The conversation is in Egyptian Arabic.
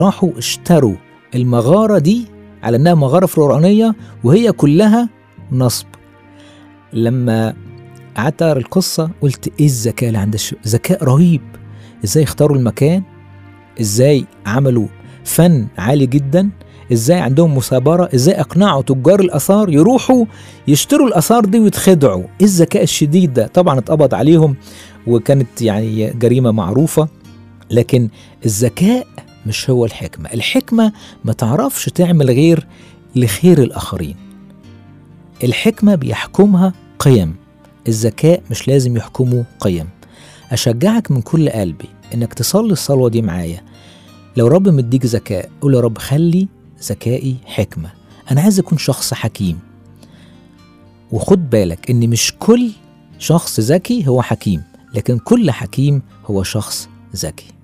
راحوا اشتروا المغارة دي على انها مغارة فرعونية وهي كلها نصب لما قعدت اقرا القصة قلت ايه الذكاء اللي عند الشباب ذكاء رهيب ازاي اختاروا المكان ازاي عملوا فن عالي جدا ازاي عندهم مثابرة ازاي اقنعوا تجار الاثار يروحوا يشتروا الاثار دي ويتخدعوا ايه الذكاء الشديد ده طبعا اتقبض عليهم وكانت يعني جريمة معروفة لكن الذكاء مش هو الحكمة الحكمة ما تعرفش تعمل غير لخير الآخرين الحكمة بيحكمها قيم الذكاء مش لازم يحكمه قيم أشجعك من كل قلبي إنك تصلي الصلوة دي معايا لو رب مديك ذكاء قول يا رب خلي ذكائي حكمة أنا عايز أكون شخص حكيم وخد بالك إن مش كل شخص ذكي هو حكيم لكن كل حكيم هو شخص ذكي